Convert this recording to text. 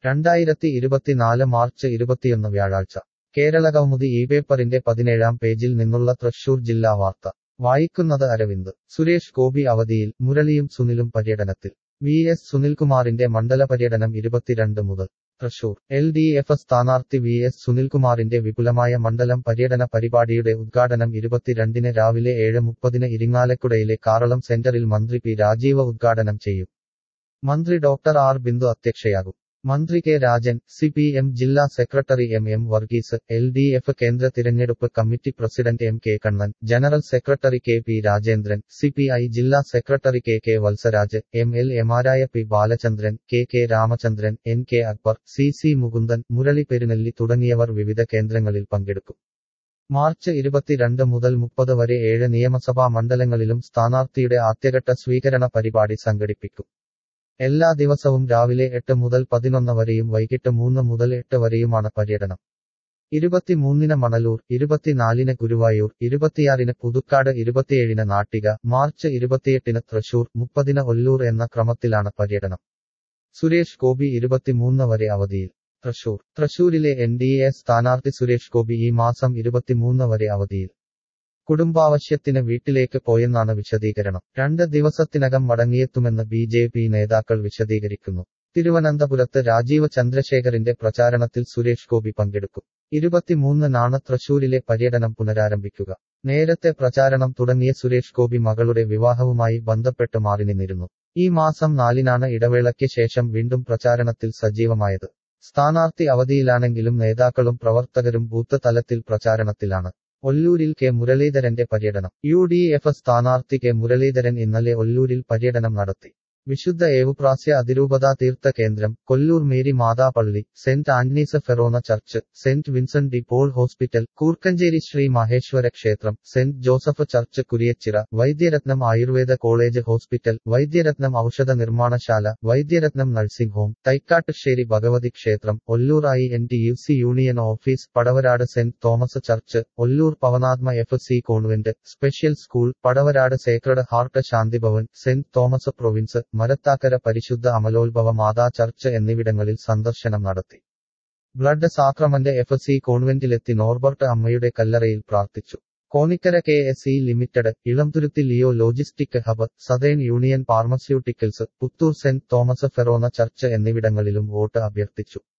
രണ്ടായിരത്തി ഇരുപത്തിനാല് മാർച്ച് ഇരുപത്തിയൊന്ന് വ്യാഴാഴ്ച കേരളകൗമുദി ഈ പേപ്പറിന്റെ പതിനേഴാം പേജിൽ നിന്നുള്ള തൃശൂർ ജില്ലാ വാർത്ത വായിക്കുന്നത് അരവിന്ദ് സുരേഷ് ഗോപി അവധിയിൽ മുരളിയും സുനിലും പര്യടനത്തിൽ വി എസ് സുനിൽകുമാറിന്റെ മണ്ഡല പര്യടനം ഇരുപത്തിരണ്ട് മുതൽ തൃശൂർ എൽ ഡി എഫ് സ്ഥാനാർത്ഥി വി എസ് സുനിൽകുമാറിന്റെ വിപുലമായ മണ്ഡലം പര്യടന പരിപാടിയുടെ ഉദ്ഘാടനം ഇരുപത്തിരണ്ടിന് രാവിലെ ഏഴ് മുപ്പതിന് ഇരിങ്ങാലക്കുടയിലെ കാറളം സെന്ററിൽ മന്ത്രി പി രാജീവ ഉദ്ഘാടനം ചെയ്യും മന്ത്രി ഡോക്ടർ ആർ ബിന്ദു അധ്യക്ഷയാകും മന്ത്രി K Rajan C P M ജില്ലാ secretary M M Varghese L D F കേന്ദ്ര തിരഞ്ഞെടുപ്പ് committee president M K Kannan general secretary K P Rajendran C P I ജില്ലാ secretary K K Valsaraj M L എമാരായ P Balachandran K K Ramachandran N K Akbar C C Mukundan Murali Perunelli തുടങ്ങിയവർ വിവിധ കേന്ദ്രങ്ങളിൽ പങ്കെടുക്കും March ഇരുപത്തിരണ്ട് മുതൽ മുപ്പത് വരെ ഏഴ് നിയമസഭാ മണ്ഡലങ്ങളിലും സ്ഥാനാർത്ഥിയുടെ ആദ്യഘട്ട സ്വീകരണ പരിപാടി സംഘടിപ്പിക്കും എല്ലാ ദിവസവും രാവിലെ എട്ട് മുതൽ പതിനൊന്ന് വരെയും വൈകിട്ട് മൂന്ന് മുതൽ എട്ട് വരെയുമാണ് പര്യടനം ഇരുപത്തിമൂന്നിന് മണലൂർ ഇരുപത്തിനാലിന് ഗുരുവായൂർ ഇരുപത്തിയാറിന് പുതുക്കാട് ഇരുപത്തിയേഴിന് നാട്ടിക മാർച്ച് ഇരുപത്തിയെട്ടിന് തൃശൂർ മുപ്പതിന് ഒല്ലൂർ എന്ന ക്രമത്തിലാണ് പര്യടനം സുരേഷ് ഗോപി ഇരുപത്തിമൂന്ന് വരെ അവധിയിൽ തൃശൂർ തൃശൂരിലെ എൻ ഡി എ സ്ഥാനാർത്ഥി സുരേഷ് ഗോപി ഈ മാസം ഇരുപത്തിമൂന്ന് വരെ അവധിയിൽ കുടുംബാവശ്യത്തിന് വീട്ടിലേക്ക് പോയെന്നാണ് വിശദീകരണം രണ്ട് ദിവസത്തിനകം മടങ്ങിയെത്തുമെന്ന് ബി ജെ പി നേതാക്കൾ വിശദീകരിക്കുന്നു തിരുവനന്തപുരത്ത് രാജീവ് ചന്ദ്രശേഖറിന്റെ പ്രചാരണത്തിൽ സുരേഷ് ഗോപി പങ്കെടുക്കും ഇരുപത്തിമൂന്നിനാണ് തൃശൂരിലെ പര്യടനം പുനരാരംഭിക്കുക നേരത്തെ പ്രചാരണം തുടങ്ങിയ സുരേഷ് ഗോപി മകളുടെ വിവാഹവുമായി ബന്ധപ്പെട്ട് മാറി നിന്നിരുന്നു ഈ മാസം നാലിനാണ് ഇടവേളയ്ക്ക് ശേഷം വീണ്ടും പ്രചാരണത്തിൽ സജീവമായത് സ്ഥാനാർത്ഥി അവധിയിലാണെങ്കിലും നേതാക്കളും പ്രവർത്തകരും ബൂത്ത് തലത്തിൽ പ്രചാരണത്തിലാണ് ഒല്ലൂരിൽ കെ മുരളീധരന്റെ പര്യടനം യു ഡി എഫ് സ്ഥാനാർത്ഥി കെ മുരളീധരൻ ഇന്നലെ ഒല്ലൂരിൽ പര്യടനം നടത്തി വിശുദ്ധ ഏവുപ്രാസ്യ അതിരൂപതാ തീർത്ഥ കേന്ദ്രം കൊല്ലൂർ മേരി മാതാ പള്ളി saint Antony's forane church saint Vincent de Paul hospital Koorkkancheri Sree Maheshwara ക്ഷേത്രം saint Joseph church Kuriachira Vaidyaratnam Ayurveda college hospital Vaidyaratnam ഔഷധ നിർമ്മാണശാല വൈദ്യരത്നം നഴ്സിംഗ് ഹോം തൈക്കാട്ടുശ്ശേരി ഭഗവതി ക്ഷേത്രം Ollur I N T U C union office Padavarad saint Thomas church Ollur Pavanatma F C convent special school Padavarad sacred heart Shantibhavan saint Thomas province Marathakkara പരിശുദ്ധ അമലോത്ഭവ Matha church എന്നിവിടങ്ങളിൽ സന്ദർശനം നടത്തി blood സാക്രമന്റ് F C കോൺവെന്റിലെത്തി Norbert അമ്മയുടെ കല്ലറയിൽ പ്രാർത്ഥിച്ചു Konikkara K S E limited Elamthuruthy Leo logistic hub southern union pharmaceuticals Puthur saint Thomas forane church എന്നിവിടങ്ങളിലും വോട്ട് അഭ്യർത്ഥിച്ചു